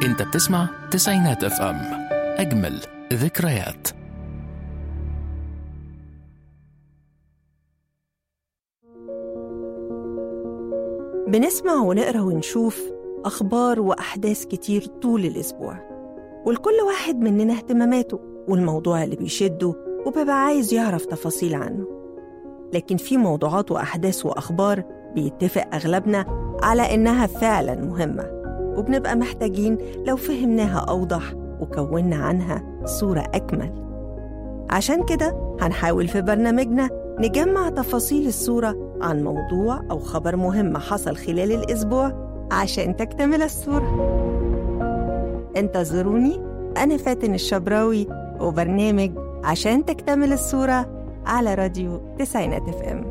انت بتسمع تسعينات اف ام اجمل ذكريات بنسمع ونقرا ونشوف أخبار وأحداث كتير طول الأسبوع ولكل واحد مننا اهتماماته والموضوع اللي بيشده وبيبقى عايز يعرف تفاصيل عنه لكن في موضوعات وأحداث وأخبار بيتفق أغلبنا على إنها فعلا مهمة وبنبقى محتاجين لو فهمناها أوضح وكونا عنها صورة أكمل عشان كده هنحاول في برنامجنا نجمع تفاصيل الصورة عن موضوع أو خبر مهم حصل خلال الأسبوع عشان تكتمل الصورة انتظروني أنا فاتن الشبراوي وبرنامج عشان تكتمل الصورة على راديو تسعينات اف ام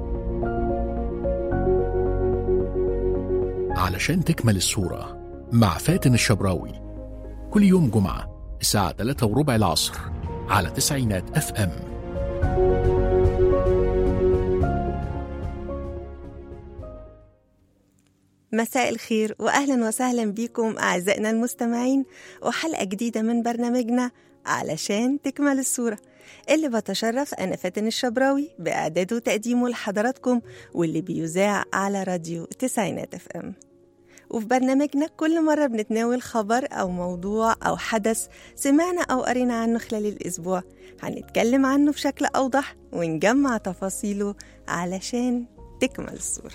علشان تكمل الصورة مع فاتن الشبراوي كل يوم جمعة الساعة 3 وربع العصر على تسعينات اف ام مساء الخير واهلا وسهلا بكم اعزائنا المستمعين وحلقه جديده من برنامجنا علشان تكمل الصوره اللي بتشرف انا فاتن الشبراوي باعداده وتقديمه لحضراتكم واللي بيذاع على راديو تسعينات اف ام وفي برنامجنا كل مرة بنتناول خبر أو موضوع أو حدث سمعنا أو قرينا عنه خلال الأسبوع هنتكلم عنه بشكل أوضح ونجمع تفاصيله علشان تكمل الصورة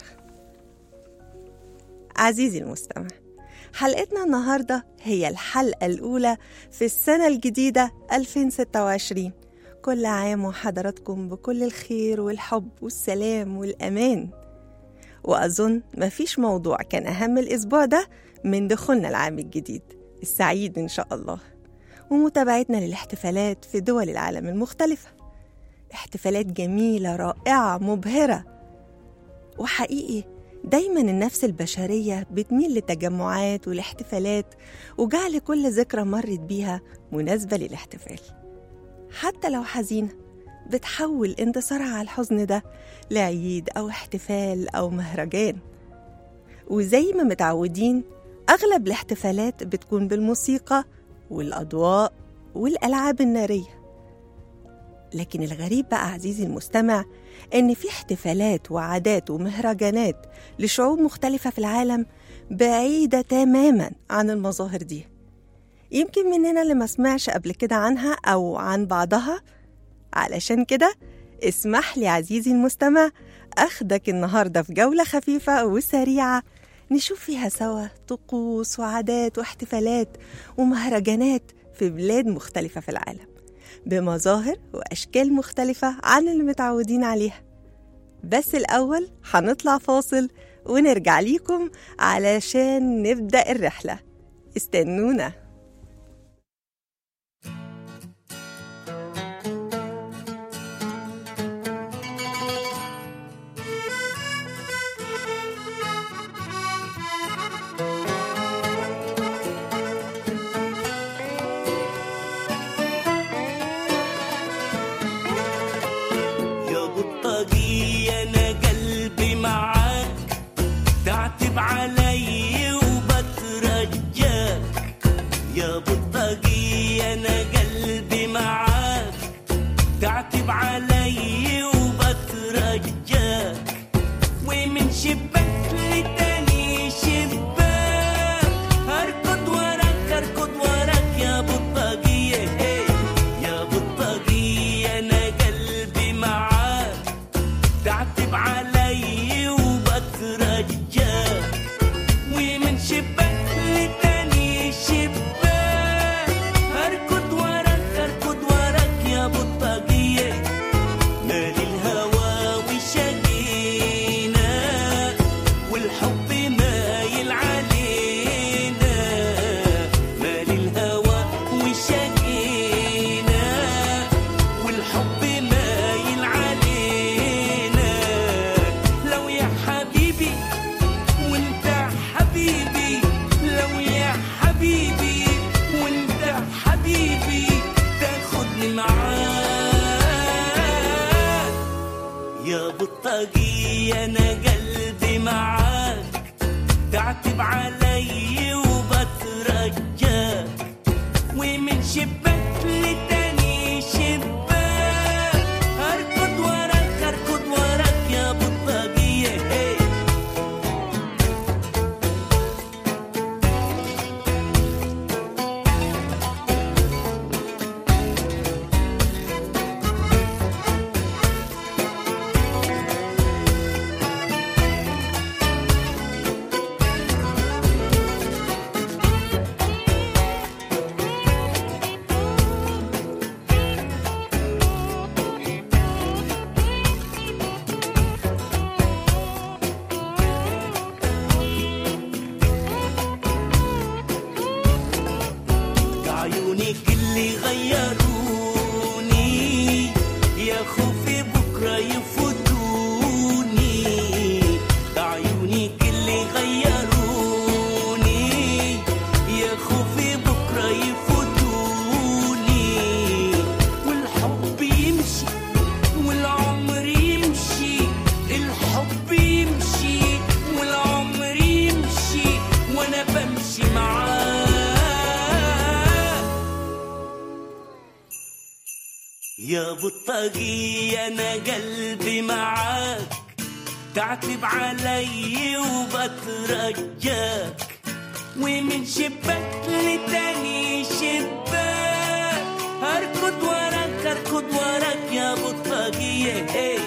عزيزي المستمع حلقتنا النهاردة هي الحلقة الأولى في السنة الجديدة 2026 كل عام وحضراتكم بكل الخير والحب والسلام والأمان وأظن مفيش موضوع كان أهم الأسبوع ده من دخولنا العام الجديد السعيد إن شاء الله ومتابعتنا للاحتفالات في دول العالم المختلفة احتفالات جميلة رائعة مبهرة وحقيقي دايما النفس البشرية بتميل للتجمعات والاحتفالات وجعل كل ذكرى مرت بيها مناسبة للاحتفال حتى لو حزينة بتحول انتصارها على الحزن ده لعيد أو احتفال أو مهرجان وزي ما متعودين أغلب الاحتفالات بتكون بالموسيقى والأضواء والألعاب النارية لكن الغريب بقى عزيزي المستمع إن في احتفالات وعادات ومهرجانات لشعوب مختلفة في العالم بعيدة تماما عن المظاهر دي يمكن مننا اللي ما سمعش قبل كده عنها أو عن بعضها علشان كده اسمح لي عزيزي المستمع أخدك النهاردة في جولة خفيفة وسريعة نشوف فيها سوا طقوس وعادات واحتفالات ومهرجانات في بلاد مختلفة في العالم بمظاهر وأشكال مختلفة عن اللي متعودين عليها بس الأول هنطلع فاصل ونرجع ليكم علشان نبدأ الرحلة استنونا يا بطاقية أنا قلبي معاك تعتب علي وبترجاك يا بطاقية أنا قلبي معاك تعتب علي وبترجاك ومن شباك لتاني شباك أركض وراك أركض وراك يا بطاقية هي يا بطاقية أنا قلبي معاك تعتب علي وبترجاك ومن شباك لتاني شباك أركض وراك أركض وراك يا بطاقية مال الهوى وشقينا والحب مايل علينا مال الهوى وشقينا والحب مايل علينا لو يا حبيبي وانت حبيبي لو يا حبيبي وانت حبيبي تاخدني معاك يا بطاقية أنا قلبي معاك تعتب علي وبترجاك ومن شباك لتاني شباك اركض وراك اركض وراك يا بطاقية هي عيونك اللي غيروني يا خوفي بكرة يفوتوني عيونك اللي غيروني يا خوفي بكرة يفوتوني والحب يمشي والعمر يمشي الحب يمشي والعمر يمشي وانا بمشي معاه يا بطاقية أنا قلبي معاك تعتب علي وبترجاك ومن شباك لتاني شباك أركض وراك أركض وراك يا بطاقية هي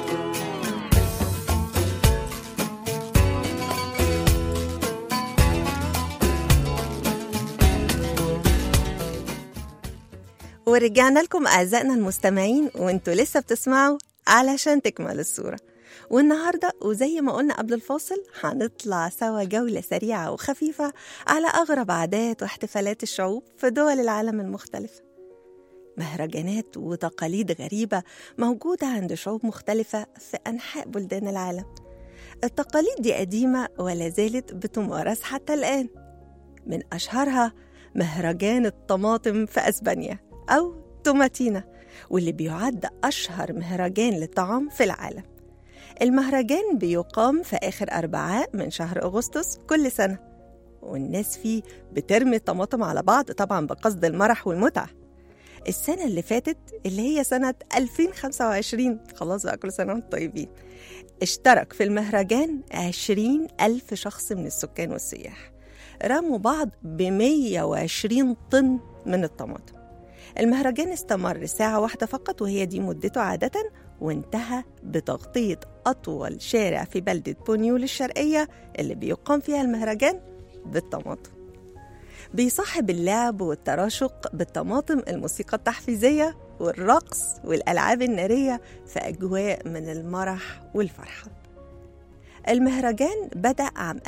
ورجعنا لكم أعزائنا المستمعين وانتوا لسه بتسمعوا علشان تكمل الصورة والنهاردة وزي ما قلنا قبل الفاصل هنطلع سوا جولة سريعة وخفيفة على أغرب عادات واحتفالات الشعوب في دول العالم المختلفة مهرجانات وتقاليد غريبة موجودة عند شعوب مختلفة في أنحاء بلدان العالم التقاليد دي قديمة ولا زالت بتمارس حتى الآن من أشهرها مهرجان الطماطم في أسبانيا أو توماتينا واللي بيعد أشهر مهرجان للطعام في العالم المهرجان بيقام في آخر أربعاء من شهر أغسطس كل سنة والناس فيه بترمي الطماطم على بعض طبعا بقصد المرح والمتعة السنة اللي فاتت اللي هي سنة 2025 خلاص بقى كل سنة وانتم طيبين اشترك في المهرجان 20 ألف شخص من السكان والسياح رموا بعض ب 120 طن من الطماطم المهرجان استمر ساعة واحدة فقط وهي دي مدته عادة وانتهى بتغطية أطول شارع في بلدة بونيول الشرقية اللي بيقام فيها المهرجان بالطماطم بيصاحب اللعب والتراشق بالطماطم الموسيقى التحفيزية والرقص والألعاب النارية في أجواء من المرح والفرحة المهرجان بدأ عام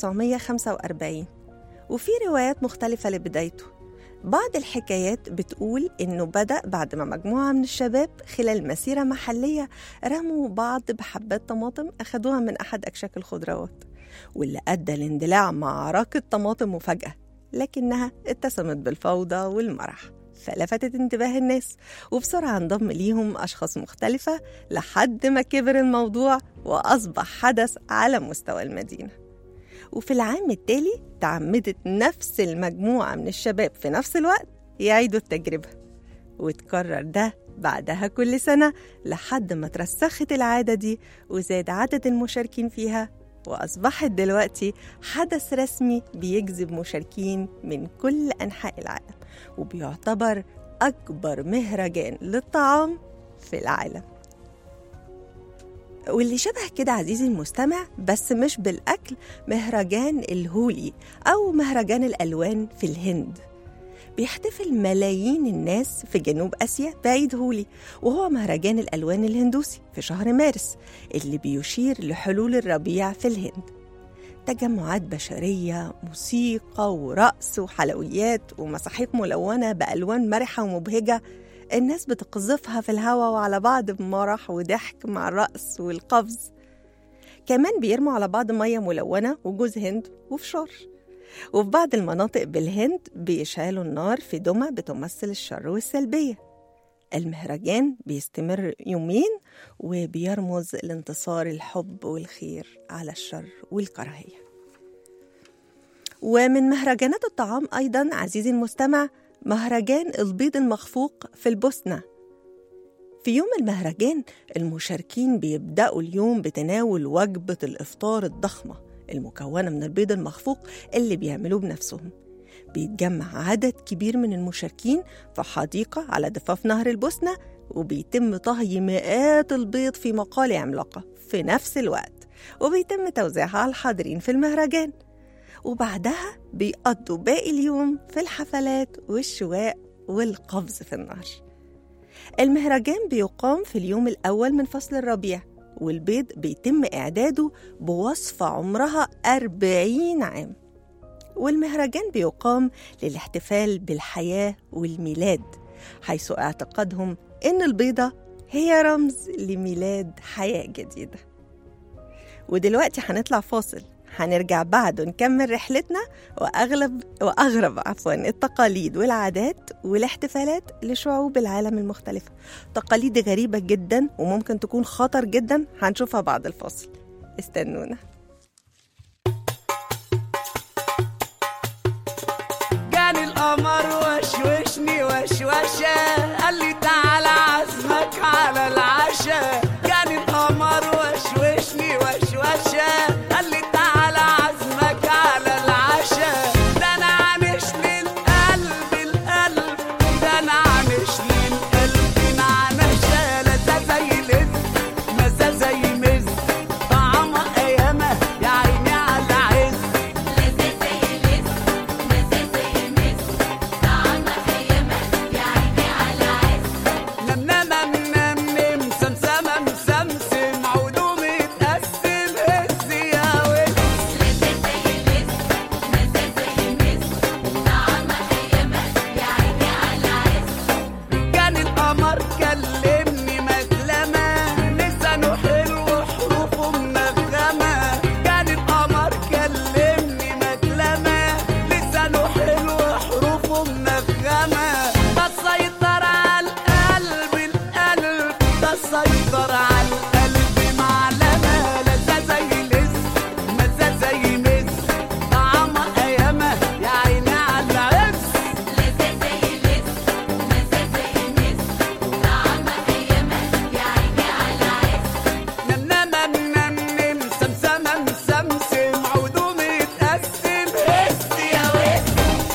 1945 وفي روايات مختلفة لبدايته بعض الحكايات بتقول إنه بدأ بعد ما مجموعة من الشباب خلال مسيرة محلية رموا بعض بحبات طماطم أخدوها من أحد أكشاك الخضروات واللي أدى لاندلاع معركة طماطم مفاجأة لكنها اتسمت بالفوضى والمرح فلفتت انتباه الناس وبسرعة انضم ليهم أشخاص مختلفة لحد ما كبر الموضوع وأصبح حدث على مستوى المدينة وفي العام التالي تعمدت نفس المجموعة من الشباب في نفس الوقت يعيدوا التجربة وتكرر ده بعدها كل سنة لحد ما ترسخت العادة دي وزاد عدد المشاركين فيها وأصبحت دلوقتي حدث رسمي بيجذب مشاركين من كل أنحاء العالم وبيعتبر أكبر مهرجان للطعام في العالم واللي شبه كده عزيزي المستمع بس مش بالأكل مهرجان الهولي أو مهرجان الألوان في الهند بيحتفل ملايين الناس في جنوب آسيا بعيد هولي وهو مهرجان الألوان الهندوسي في شهر مارس اللي بيشير لحلول الربيع في الهند تجمعات بشرية موسيقى ورقص وحلويات ومساحيق ملونة بألوان مرحة ومبهجة الناس بتقذفها في الهوا وعلى بعض بمرح وضحك مع الرقص والقفز كمان بيرموا على بعض مية ملونة وجوز هند وفشار وفي بعض المناطق بالهند بيشعلوا النار في دمى بتمثل الشر والسلبية المهرجان بيستمر يومين وبيرمز لانتصار الحب والخير على الشر والكراهية ومن مهرجانات الطعام أيضا عزيزي المستمع مهرجان البيض المخفوق في البوسنة في يوم المهرجان المشاركين بيبدأوا اليوم بتناول وجبة الإفطار الضخمة المكونة من البيض المخفوق اللي بيعملوه بنفسهم بيتجمع عدد كبير من المشاركين في حديقة على ضفاف نهر البوسنة وبيتم طهي مئات البيض في مقالي عملاقة في نفس الوقت وبيتم توزيعها على الحاضرين في المهرجان وبعدها بيقضوا باقي اليوم في الحفلات والشواء والقفز في النهر المهرجان بيقام في اليوم الأول من فصل الربيع والبيض بيتم إعداده بوصفة عمرها أربعين عام والمهرجان بيقام للاحتفال بالحياة والميلاد حيث اعتقادهم إن البيضة هي رمز لميلاد حياة جديدة ودلوقتي هنطلع فاصل هنرجع بعده نكمل رحلتنا وأغلب وأغرب عفوا التقاليد والعادات والاحتفالات لشعوب العالم المختلفة تقاليد غريبة جدا وممكن تكون خطر جدا هنشوفها بعد الفاصل استنونا جاني القمر وشوشني وشوشة قال لي تعالى عزمك على العشاء جاني القمر وشوشني وشوشة قال لي تعالى عزمك على العشاء ده انا عنش للقلب القلب ده انا عنش للقلب نعنشة لا زي لز مزة زي مز طعمها ايامه يا عيني على العز نم نم نم نم نم سمسمة مسمسم عودو متقسم هز يا وز كان القمر كلمني مكلمة لسانه حلو وحروفه منغمة كان القمر كلمني مكلمة لسانه حلو وحروفه منغمة ده سيطر على القلب القلب ده سيطر على القلب معلمة لا زي لز مزة زي مز طعمها ايامه يا عيني على العز نم نم نم نم نم سمسمة مسمسم عودو متقسم هز يا وز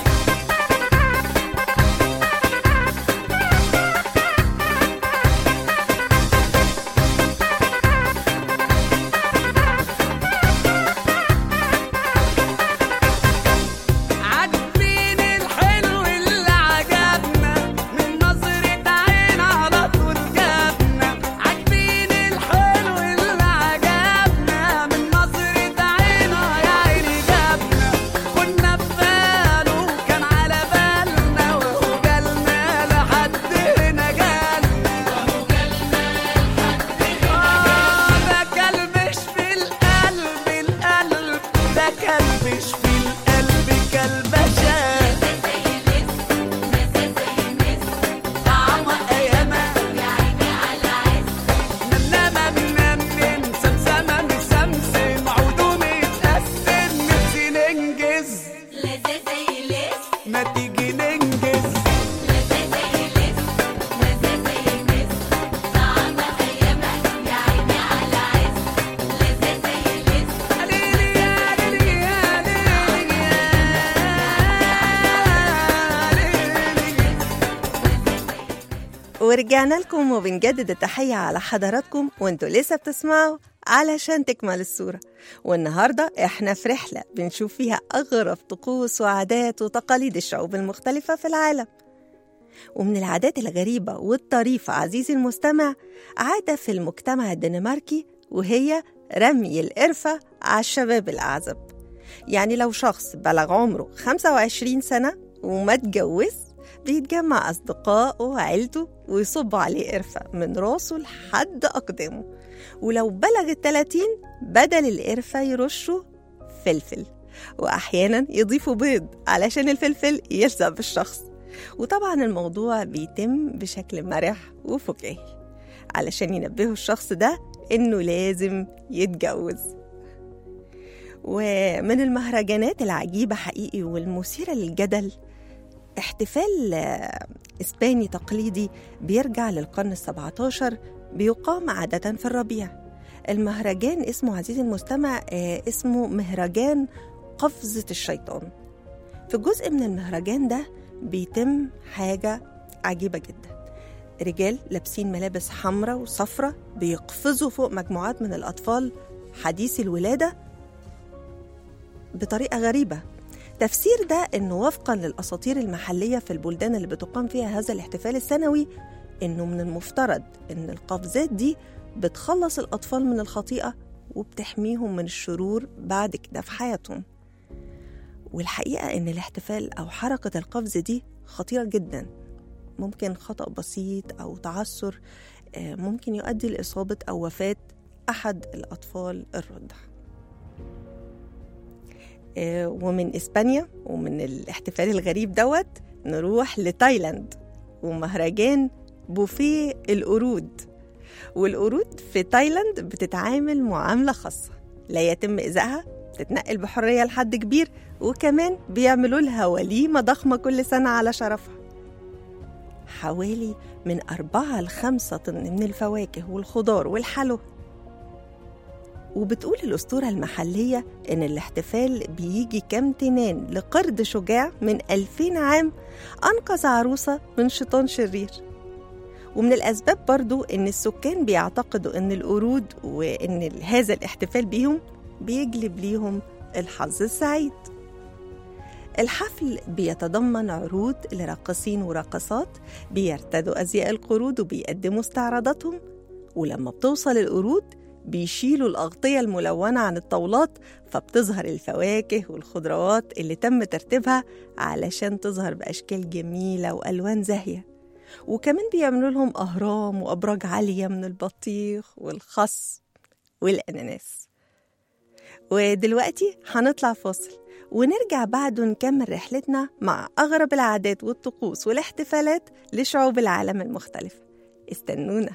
عاجبين الحلو اللي عجبنا من نظرة عين على طول جابنا عاجبين الحلو اللي عجبنا من نظرة عين يا عيني جابنا كنا في باله كان على بالنا وهو جالنا لحد هنا جالنا آه ده كلبش في القلب القلب ده كلبش في القلب كلبشة طعمها أيامة نم نم نم نم سمسمة مسمسم عودو متقسم نفسي ننجز ما تيجي ننجز ليلي يا ليلي يا ليلي يا ليلي ورجعنا لكم وبنجدد التحية على حضراتكم وانتوا لسه بتسمعوا علشان تكمل الصورة والنهاردة احنا في رحلة بنشوف فيها أغرب طقوس وعادات وتقاليد الشعوب المختلفة في العالم ومن العادات الغريبة والطريفة عزيزي المستمع عادة في المجتمع الدنماركي وهي رمي القرفة على الشباب الأعزب يعني لو شخص بلغ عمره 25 سنة وما اتجوز بيتجمع أصدقائه وعيلته ويصبوا عليه قرفة من راسه لحد أقدامه ولو بلغ التلاتين بدل القرفة يرشوا فلفل وأحيانا يضيفوا بيض علشان الفلفل يلزق بالشخص وطبعا الموضوع بيتم بشكل مرح وفكاهي علشان ينبهوا الشخص ده إنه لازم يتجوز ومن المهرجانات العجيبة حقيقي والمثيرة للجدل احتفال آه، إسباني تقليدي بيرجع للقرن السبعة عشر بيقام عادة في الربيع المهرجان اسمه عزيزي المستمع آه، اسمه مهرجان قفزة الشيطان في جزء من المهرجان ده بيتم حاجة عجيبة جدا رجال لابسين ملابس حمراء وصفرة بيقفزوا فوق مجموعات من الأطفال حديثي الولادة بطريقة غريبة تفسير ده انه وفقا للاساطير المحليه في البلدان اللي بتقام فيها هذا الاحتفال السنوي انه من المفترض ان القفزات دي بتخلص الاطفال من الخطيئه وبتحميهم من الشرور بعد كده في حياتهم والحقيقه ان الاحتفال او حركه القفز دي خطيره جدا ممكن خطا بسيط او تعثر آه، ممكن يؤدي لاصابه او وفاه احد الاطفال الرضع آه، ومن اسبانيا ومن الاحتفال الغريب دوت نروح لتايلاند ومهرجان بوفيه القرود والقرود في تايلاند بتتعامل معاملة خاصة لا يتم إذائها تتنقل بحرية لحد كبير وكمان بيعملوا لها وليمة ضخمة كل سنة على شرفها حوالي من أربعة لخمسة طن من الفواكه والخضار والحلو وبتقول الأسطورة المحلية إن الاحتفال بيجي كامتنان لقرد شجاع من ألفين عام أنقذ عروسة من شيطان شرير ومن الأسباب برضو إن السكان بيعتقدوا إن القرود وإن هذا الاحتفال بيهم بيجلب ليهم الحظ السعيد الحفل بيتضمن عروض لراقصين وراقصات بيرتدوا أزياء القرود وبيقدموا استعراضاتهم ولما بتوصل القرود بيشيلوا الأغطية الملونة عن الطاولات فبتظهر الفواكه والخضروات اللي تم ترتيبها علشان تظهر بأشكال جميلة وألوان زاهية وكمان بيعملوا لهم أهرام وأبراج عالية من البطيخ والخس والأناناس ودلوقتي هنطلع فاصل ونرجع بعده نكمل رحلتنا مع أغرب العادات والطقوس والاحتفالات لشعوب العالم المختلفة استنونا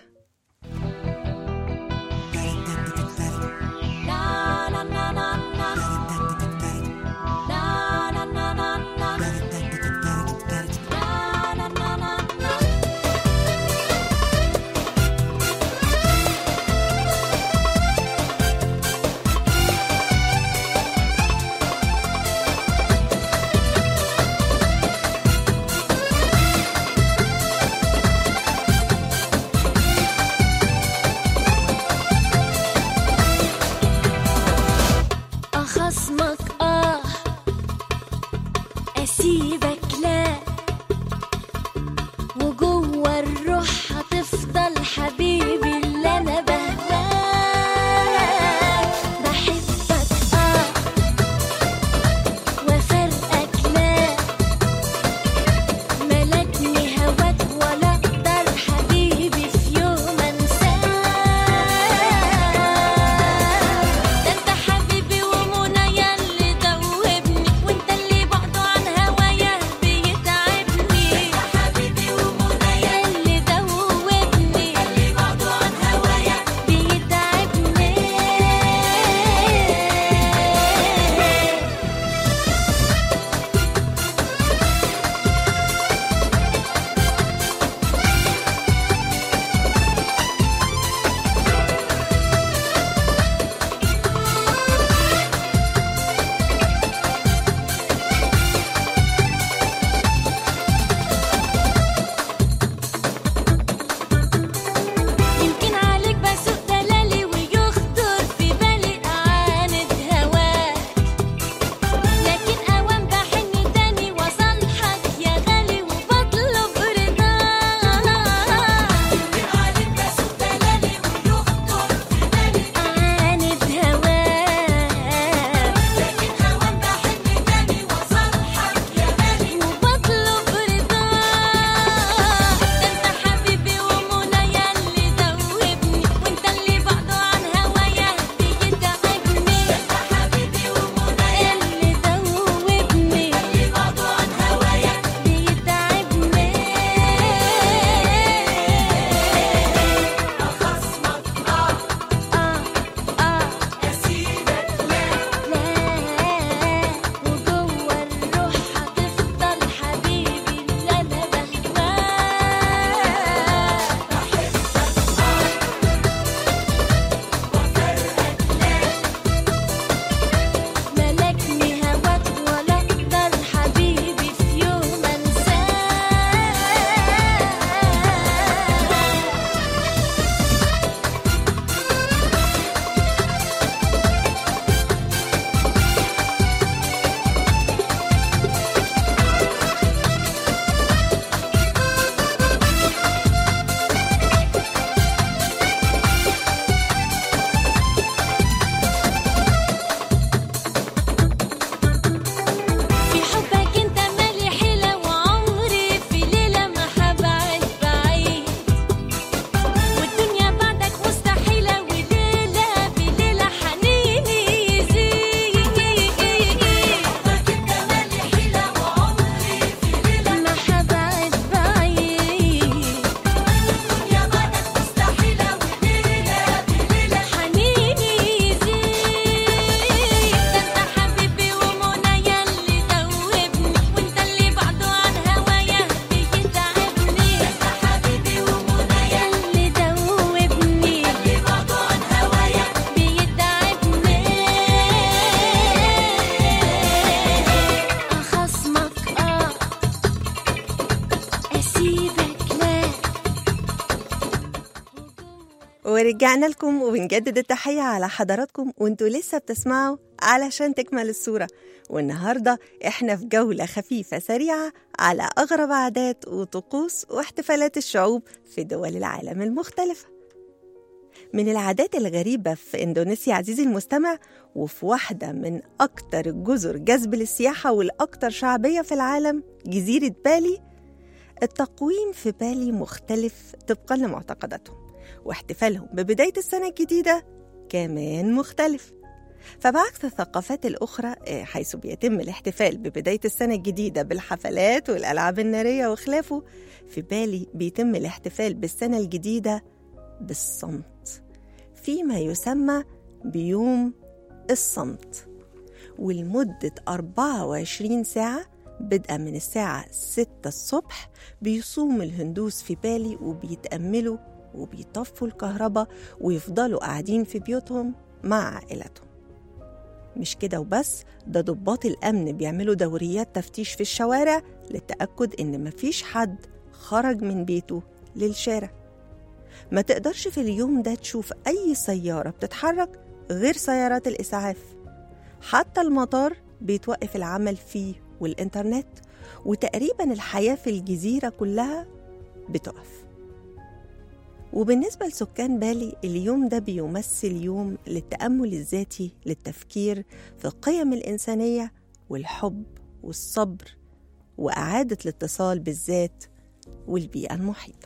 ورجعنا لكم وبنجدد التحية على حضراتكم وانتوا لسه بتسمعوا علشان تكمل الصورة والنهاردة احنا في جولة خفيفة سريعة على أغرب عادات وطقوس واحتفالات الشعوب في دول العالم المختلفة من العادات الغريبة في إندونيسيا عزيزي المستمع وفي واحدة من أكتر الجزر جذب للسياحة والأكتر شعبية في العالم جزيرة بالي التقويم في بالي مختلف طبقا لمعتقداتهم واحتفالهم ببداية السنة الجديدة كمان مختلف فبعكس الثقافات الأخرى آه، حيث بيتم الاحتفال ببداية السنة الجديدة بالحفلات والألعاب النارية وخلافه في بالي بيتم الاحتفال بالسنة الجديدة بالصمت فيما يسمى بيوم الصمت ولمدة 24 ساعة بدءا من الساعة 6 الصبح بيصوم الهندوس في بالي وبيتأملوا وبيطفوا الكهرباء ويفضلوا قاعدين في بيوتهم مع عائلتهم مش كده وبس ده ضباط الأمن بيعملوا دوريات تفتيش في الشوارع للتأكد إن مفيش حد خرج من بيته للشارع ما تقدرش في اليوم ده تشوف أي سيارة بتتحرك غير سيارات الإسعاف حتى المطار بيتوقف العمل فيه والإنترنت وتقريبا الحياة في الجزيرة كلها بتقف وبالنسبة لسكان بالي اليوم ده بيمثل يوم للتأمل الذاتي للتفكير في القيم الإنسانية والحب والصبر وإعادة الاتصال بالذات والبيئة المحيطة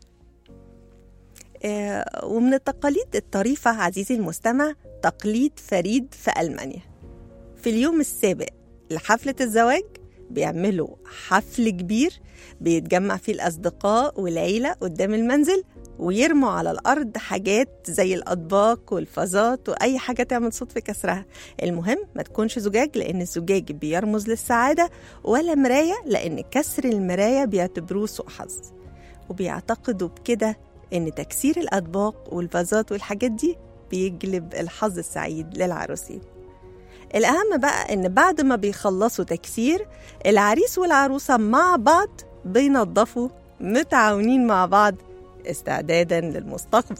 آه، ومن التقاليد الطريفة عزيزي المستمع تقليد فريد في ألمانيا في اليوم السابق لحفلة الزواج بيعملوا حفل كبير بيتجمع فيه الأصدقاء والعيلة قدام المنزل ويرموا على الأرض حاجات زي الأطباق والفازات وأي حاجة تعمل صوت في كسرها المهم ما تكونش زجاج لأن الزجاج بيرمز للسعادة ولا مراية لأن كسر المراية بيعتبروه سوء حظ وبيعتقدوا بكده إن تكسير الأطباق والفازات والحاجات دي بيجلب الحظ السعيد للعروسين الأهم بقى إن بعد ما بيخلصوا تكسير العريس والعروسة مع بعض بينظفوا متعاونين مع بعض استعدادا للمستقبل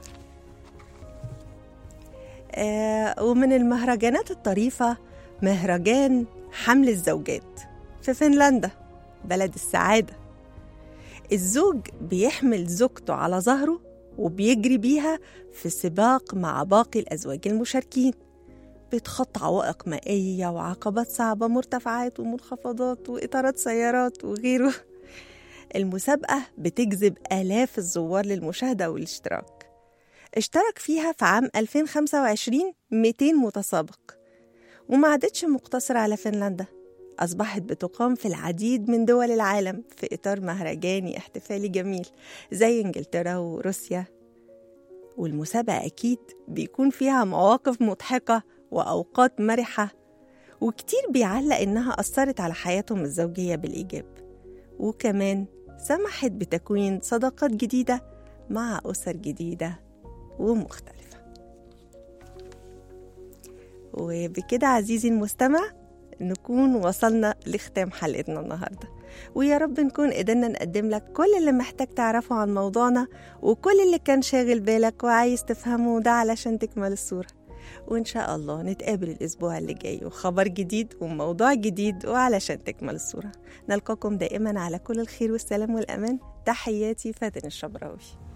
آه ومن المهرجانات الطريفة مهرجان حمل الزوجات في فنلندا بلد السعادة الزوج بيحمل زوجته على ظهره وبيجري بيها في سباق مع باقي الأزواج المشاركين بيتخطى عوائق مائية وعقبات صعبة مرتفعات ومنخفضات وإطارات سيارات وغيره المسابقة بتجذب آلاف الزوار للمشاهدة والاشتراك اشترك فيها في عام 2025 200 متسابق وما عادتش مقتصرة على فنلندا أصبحت بتقام في العديد من دول العالم في إطار مهرجاني احتفالي جميل زي إنجلترا وروسيا والمسابقة أكيد بيكون فيها مواقف مضحكة وأوقات مرحة وكتير بيعلق إنها أثرت على حياتهم الزوجية بالإيجاب وكمان سمحت بتكوين صداقات جديدة مع أسر جديدة ومختلفة وبكده عزيزي المستمع نكون وصلنا لختام حلقتنا النهارده ويا رب نكون قدرنا نقدم لك كل اللي محتاج تعرفه عن موضوعنا وكل اللي كان شاغل بالك وعايز تفهمه ده علشان تكمل الصورة وإن شاء الله نتقابل الأسبوع اللي جاي وخبر جديد وموضوع جديد وعلشان تكمل الصورة نلقاكم دائما على كل الخير والسلام والأمان تحياتي فاتن الشبراوي